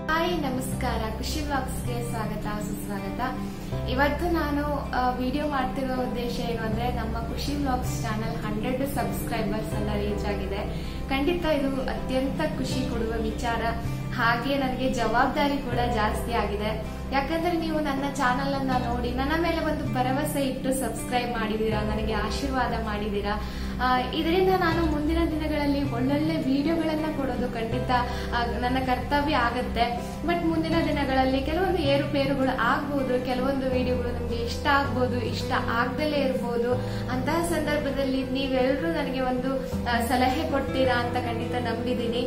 hi ನಮಸ್ಕಾರ ಖುಷಿ ಬ್ಲಾಗ್ಸ್ಗೆ ಸ್ವಾಗತ ಸುಸ್ವಾಗತ ಇವತ್ತು ನಾನು ವಿಡಿಯೋ ಮಾಡ್ತಿರೋ ಉದ್ದೇಶ ಏನು ಅಂದ್ರೆ ನಮ್ಮ Khushi vlogs channel hundred subscribers ಎಲ್ಲ ರೀಚ್ ಆಗಿದೆ ಖಂಡಿತ ಇದು ಅತ್ಯಂತ ಖುಷಿ ಕೊಡುವ ವಿಚಾರ ಹಾಗೆ ನನಗೆ ಜವಾಬ್ದಾರಿ ಕೂಡ ಜಾಸ್ತಿ ಆಗಿದೆ ಯಾಕಂದ್ರೆ ನೀವು ನನ್ನ ಚಾನಲ್ ಅನ್ನ ನೋಡಿ ನನ್ನ ಮೇಲೆ ಒಂದು ಭರವಸೆ ಇಟ್ಟು ಸಬ್ಸ್ಕ್ರೈಬ್ ಮಾಡಿದೀರಾ ನನಗೆ ಆಶೀರ್ವಾದ ಮಾಡಿದೀರಾ ಆ, ಇದರಿಂದ ನಾನು ಮುಂದಿನ ದಿನಗಳಲ್ಲಿ ಒಳ್ಳೊಳ್ಳೆ ವಿಡಿಯೋಗಳನ್ನ ಕೊಡೋದು ಖಂಡಿತ ಆ, ನನ್ನ ಕರ್ತವ್ಯ ಆಗತ್ತೆ ಬಟ್ ಮುಂದಿನ ದಿನಗಳಲ್ಲಿ ಕೆಲವೊಂದು ಏರುಪೇರುಗಳು ಆಗ್ಬೋದು ಕೆಲವೊಂದು ವಿಡಿಯೋಗಳು ನಮ್ಗೆ ಇಷ್ಟ ಆಗ್ಬೋದು ಇಷ್ಟ ಆಗ್ದಲೇ ಇರ್ಬೋದು ಅಂತಹ ಸಂದರ್ಭದಲ್ಲಿ ನೀವೆಲ್ಲರೂ ನನಗೆ ಒಂದು ಆ, ಸಲಹೆ ಕೊಡ್ತೀರಾ ಅಂತ ಖಂಡಿತ ನಂಬಿದ್ದೀನಿ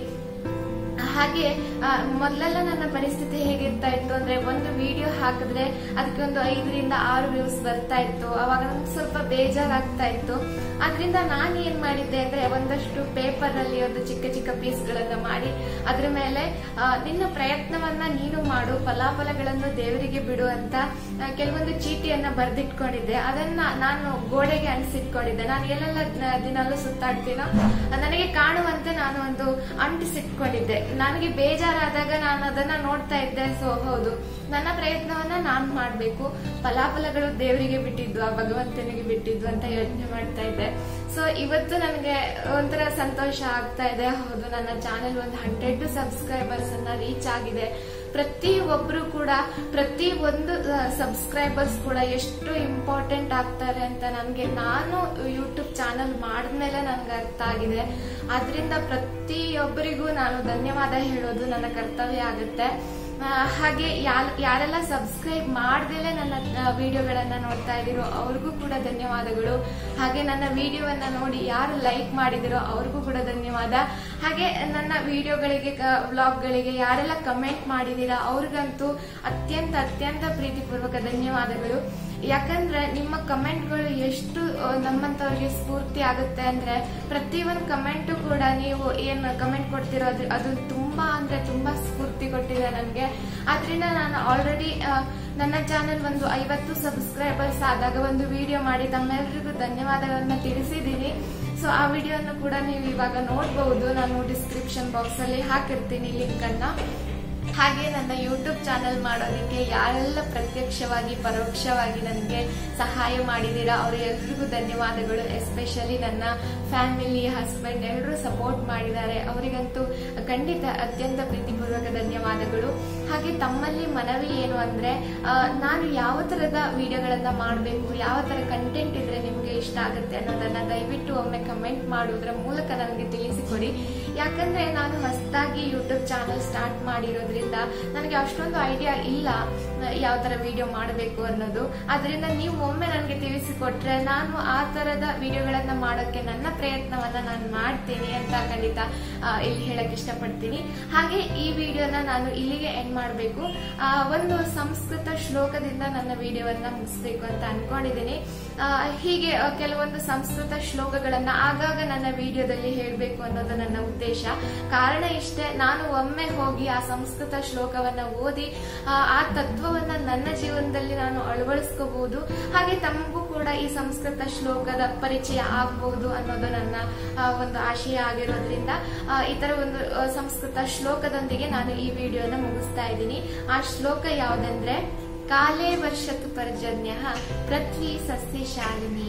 ಹಾಗೆ ಆ, ಮೊದಲೆಲ್ಲ ನನ್ನ ಪರಿಸ್ಥಿತಿ ಹೇಗಿರ್ತಾ ಇತ್ತು ಅಂದ್ರೆ ಒಂದು ವಿಡಿಯೋ ಹಾಕಿದ್ರೆ ಅದಕ್ಕೆ ಒಂದು ಐದರಿಂದ ಆರು ವ್ಯೂಸ್ ಬರ್ತಾ ಇತ್ತು ಅವಾಗ ನಮ್ಗೆ ಸ್ವಲ್ಪ ಬೇಜಾರಾಗ್ತಾ ಇತ್ತು ಅದರಿಂದ ನಾನು ಏನ್ ಮಾಡಿದ್ದೆ ಅಂದ್ರೆ ಒಂದಷ್ಟು ಪೇಪರ್ ಅಲ್ಲಿ ಒಂದು ಚಿಕ್ಕ ಚಿಕ್ಕ ಪೀಸ್ ಗಳನ್ನ ಮಾಡಿ ಅದ್ರ ಮೇಲೆ ಆ, ನಿನ್ನ ಪ್ರಯತ್ನವನ್ನ ನೀನು ಮಾಡು ಫಲಾಫಲಗಳನ್ನು ದೇವರಿಗೆ ಬಿಡು ಅಂತ ಆ, ಕೆಲವೊಂದು ಚೀಟಿಯನ್ನ ಬರೆದಿಟ್ಕೊಂಡಿದ್ದೆ ಅದನ್ನ ನಾನು ಗೋಡೆಗೆ ಅಂಟಿಸಿಟ್ಕೊಂಡಿದ್ದೆ ನಾನು ಎಲ್ಲೆಲ್ಲ ನ- ದಿನಾಲೂ ಸುತ್ತಾಡ್ತೀನೋ ನನಗೆ ಕಾಣುವಂತೆ ನಾನು ಒಂದು ಅಂಟಿಸಿಟ್ಕೊಂಡಿದ್ದೆ ನನಗೆ ಬೇಜಾರಾದಾಗ ನಾನು ಅದನ್ನ ನೋಡ್ತಾ ಇದ್ದೆ ಸೊ ಹೌದು ನನ್ನ ಪ್ರಯತ್ನವನ್ನ ನಾನು ಮಾಡ್ಬೇಕು ಫಲಾಫಲಗಳು ದೇವರಿಗೆ ಬಿಟ್ಟಿದ್ದು ಆ ಭಗವಂತನಿಗೆ ಬಿಟ್ಟಿದ್ದು ಅಂತ ಯೋಚನೆ ಮಾಡ್ತಾ ಇದ್ದೆ ಸೊ ಇವತ್ತು ನನಗೆ ಒಂಥರ ಸಂತೋಷ ಆಗ್ತಾ ಇದೆ ಹೌದು ನನ್ನ ಚಾನೆಲ್ ಒಂದು ಹಂಡ್ರೆಡ್ ಸಬ್ಸ್ಕ್ರೈಬರ್ಸ್ ಅನ್ನ ರೀಚ್ ಆಗಿದೆ ಪ್ರತಿ ಒಬ್ರು ಕೂಡ ಪ್ರತಿ ಒಂದು ಸಬ್ಸ್ಕ್ರೈಬರ್ಸ್ ಕೂಡ ಎಷ್ಟು ಇಂಪಾರ್ಟೆಂಟ್ ಆಗ್ತಾರೆ ಅಂತ ನನಗೆ ನಾನು ಯೂಟ್ಯೂಬ್ ಚಾನಲ್ ಮಾಡಿದ್ಮೇಲೆ ನನಗೆ ಅರ್ಥ ಆಗಿದೆ ಅದರಿಂದ ಪ್ರತಿಯೊಬ್ಬರಿಗೂ ನಾನು ಧನ್ಯವಾದ ಹೇಳೋದು ನನ್ನ ಕರ್ತವ್ಯ ಆಗುತ್ತೆ ಆ, ಹಾಗೆ ಯಾಲ್- ಯಾರೆಲ್ಲ ಸಬ್ಸ್ಕ್ರೈಬ್ ಮಾಡ್ದೇಲೆ ನನ್ನ ವಿಡಿಯೋಗಳನ್ನ ನೋಡ್ತಾ ಇದ್ದೀರೋ ಅವ್ರಿಗೂ ಕೂಡ ಧನ್ಯವಾದಗಳು ಹಾಗೆ ನನ್ನ ವಿಡಿಯೋವನ್ನ ನೋಡಿ ಯಾರು ಲೈಕ್ ಮಾಡಿದಿರೋ ಅವ್ರಿಗೂ ಕೂಡ ಧನ್ಯವಾದ ಹಾಗೆ ನನ್ನ ವಿಡಿಯೋಗಳಿಗೆ ವ್ಲಾಗ್ಗಳಿಗೆ ಯಾರೆಲ್ಲ ಕಮೆಂಟ್ ಮಾಡಿದೀರಾ ಅವ್ರಿಗಂತೂ ಅತ್ಯಂತ ಅತ್ಯಂತ ಪ್ರೀತಿಪೂರ್ವಕ ಧನ್ಯವಾದಗಳು ಯಾಕಂದ್ರೆ ನಿಮ್ಮ ಕಮೆಂಟ್ಗಳು ಎಷ್ಟು ಆ, ನಮ್ಮಂತವ್ರಿಗೆ ಸ್ಫೂರ್ತಿ ಆಗುತ್ತೆ ಅಂದ್ರೆ ಪ್ರತಿ ಒಂದು ಕಮೆಂಟ್ ಕೂಡ ನೀವು ಏನ್ ಕಮೆಂಟ್ ಕೊಡ್ತಿರೋ ಅದು ಅದು ತುಂಬಾ ಅಂದ್ರೆ ತುಂಬಾ ಸ್ಫೂರ್ತಿ ಕೊಟ್ಟಿದೆ ನನಗೆ ಆದ್ರಿಂದ ನಾನು ಆಲ್ರೆಡಿ ನನ್ನ ಚಾನೆಲ್ ಒಂದು ಐವತ್ತು ಸಬ್ಸ್ಕ್ರೈಬರ್ಸ್ ಆದಾಗ ಒಂದು ವಿಡಿಯೋ ಮಾಡಿ ತಮ್ಮೆಲ್ಲರಿಗೂ ಧನ್ಯವಾದಗಳನ್ನ ತಿಳಿಸಿದ್ದೀನಿ ಸೊ ಆ ವಿಡಿಯೋನು ಕೂಡ ನೀವು ಇವಾಗ ನೋಡಬಹುದು ನಾನು ಡಿಸ್ಕ್ರಿಪ್ಷನ್ ಬಾಕ್ಸ್ ಅಲ್ಲಿ ಹಾಕಿರ್ತೀನಿ ಲಿಂಕ್ ಅನ್ನ ಹಾಗೆ ನನ್ನ ಯೂಟ್ಯೂಬ್ ಚಾನೆಲ್ ಮಾಡೋದಕ್ಕೆ ಯಾರೆಲ್ಲ ಪ್ರತ್ಯಕ್ಷವಾಗಿ ಪರೋಕ್ಷವಾಗಿ ನನಗೆ ಸಹಾಯ ಮಾಡಿದ್ದೀರಾ ಅವರೆಲ್ಲರಿಗೂ ಧನ್ಯವಾದಗಳು ಎಸ್ಪೆಷಲಿ ನನ್ನ ಫ್ಯಾಮಿಲಿ ಹಸ್ಬೆಂಡ್ ಎಲ್ಲರೂ ಸಪೋರ್ಟ್ ಮಾಡಿದ್ದಾರೆ ಅವರಿಗಂತೂ ಖಂಡಿತ ಅತ್ಯಂತ ಪ್ರೀತಿಪೂರ್ವಕ ಧನ್ಯವಾದಗಳು ಹಾಗೆ ತಮ್ಮಲ್ಲಿ ಮನವಿ ಏನು ಅಂದ್ರೆ ಆ, ನಾನು ಯಾವ ತರದ ವಿಡಿಯೋಗಳನ್ನ ಮಾಡಬೇಕು ಯಾವ ತರ ಕಂಟೆಂಟ್ ಇದ್ರೆ ನಿಮ್ಗೆ ಇಷ್ಟ ಆಗುತ್ತೆ ಅನ್ನೋದನ್ನ ದಯವಿಟ್ಟು ಒಮ್ಮೆ ಕಮೆಂಟ್ ಮಾಡೋದ್ರ ಮೂಲಕ ನನಗೆ ತಿಳಿಸಿಕೊಡಿ ಯಾಕಂದ್ರೆ ನಾನು ಹೊಸದಾಗಿ ಯೂಟ್ಯೂಬ್ ಚಾನಲ್ ಸ್ಟಾರ್ಟ್ ಮಾಡಿರೋದ್ರಿಂದ ನನಗೆ ಅಷ್ಟೊಂದು ಐಡಿಯಾ ಇಲ್ಲ ಯಾವ ತರ ವಿಡಿಯೋ ಮಾಡಬೇಕು ಅನ್ನೋದು ಅದರಿಂದ ನೀವು ಒಮ್ಮೆ ನನಗೆ ತಿಳಿಸಿಕೊಟ್ರೆ ನಾನು ಆ ತರದ ವಿಡಿಯೋಗಳನ್ನ ಮಾಡೋಕೆ ನನ್ನ ಪ್ರಯತ್ನವನ್ನ ನಾನು ಮಾಡ್ತೀನಿ ಅಂತ ಖಂಡಿತ ಆ, ಇಲ್ಲಿ ಹೇಳಕ್ ಇಷ್ಟಪಡ್ತೀನಿ ಹಾಗೆ ಈ ವಿಡಿಯೋನ ನಾನು ಇಲ್ಲಿಗೆ ಎಂಡ್ ಮಾಡಬೇಕು ಒಂದು ಸಂಸ್ಕೃತ ಶ್ಲೋಕದಿಂದ ನನ್ನ ವಿಡಿಯೋವನ್ನ ಮುಗಿಸ್ಬೇಕು ಅಂತ ಅನ್ಕೊಂಡಿದ್ದೀನಿ ಆ, ಹೀಗೆ ಆ, ಕೆಲವೊಂದು ಸಂಸ್ಕೃತ ಶ್ಲೋಕಗಳನ್ನ ಆಗಾಗ ನನ್ನ ವಿಡಿಯೋದಲ್ಲಿ ಹೇಳಬೇಕು ಅನ್ನೋದು ನನ್ನ ಉದ್ದೇಶ ಕಾರಣ ಇಷ್ಟೇ ನಾನು ಒಮ್ಮೆ ಹೋಗಿ ಆ ಸಂಸ್ಕೃತ ಶ್ಲೋಕವನ್ನ ಓದಿ ಆ, ಆ ತತ್ವವನ್ನ ನನ್ನ ಜೀವನದಲ್ಲಿ ನಾನು ಅಳವಡಿಸ್ಕೋಬಹುದು ಹಾಗೆ ತಮಗೂ ಕೂಡ ಈ ಸಂಸ್ಕೃತ ಶ್ಲೋಕದ ಪರಿಚಯ ಆಗಬಹುದು ಅನ್ನೋದು ನನ್ನ ಆ, ಒಂದು ಆಶಯ ಆಗಿರೋದ್ರಿಂದ ಆ, ಈ ತರ ಒಂದು ಆ, ಸಂಸ್ಕೃತ ಶ್ಲೋಕದೊಂದಿಗೆ ನಾನು ಈ ವಿಡಿಯೋನ ಮುಗಿಸ್ತಾ ಇದ್ದೀನಿ ಆ ಶ್ಲೋಕ ಯಾವ್ದಂದ್ರೆ ಕಾಲೇ ವರ್ಷತು ಪರ್ಜನ್ಯ ಪೃಥ್ವಿ ಸಸ್ಯಶಾಲಿನಿ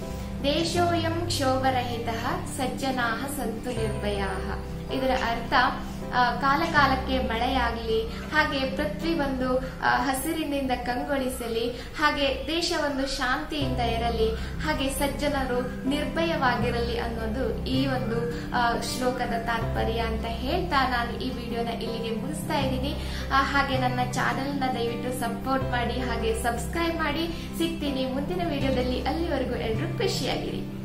ದೇಶೋಯಂ ಕ್ಷೋಭರಹಿತ ಸಜ್ಜನಾ ಸಂತು ನಿರ್ಭಯಾ ಇದರ ಅರ್ಥ ಆ, ಕಾಲ ಕಾಲಕ್ಕೆ ಮಳೆಯಾಗಲಿ ಹಾಗೆ ಪೃಥ್ವಿ ಒಂದು ಆ, ಹಸಿರಿನಿಂದ ಕಂಗೊಳಿಸಲಿ ಹಾಗೆ ದೇಶ ಒಂದು ಶಾಂತಿಯಿಂದ ಇರಲಿ ಹಾಗೆ ಸಜ್ಜನರು ನಿರ್ಭಯವಾಗಿರಲಿ ಅನ್ನೋದು ಈ ಒಂದು ಆ, ಶ್ಲೋಕದ ತಾತ್ಪರ್ಯ ಅಂತ ಹೇಳ್ತಾ ನಾನು ಈ ವಿಡಿಯೋನ ಇಲ್ಲಿಗೆ ಮುಗಿಸ್ತಾ ಇದ್ದೀನಿ ಆ, ಹಾಗೆ ನನ್ನ ಚಾನೆಲ್ ನ ದಯವಿಟ್ಟು ಸಪೋರ್ಟ್ ಮಾಡಿ ಹಾಗೆ ಸಬ್ಸ್ಕ್ರೈಬ್ ಮಾಡಿ ಸಿಗ್ತೀನಿ ಮುಂದಿನ ವಿಡಿಯೋದಲ್ಲಿ ಅಲ್ಲಿವರೆಗೂ ಎಲ್ಲರೂ ಖುಷಿಯಾಗಿರಿ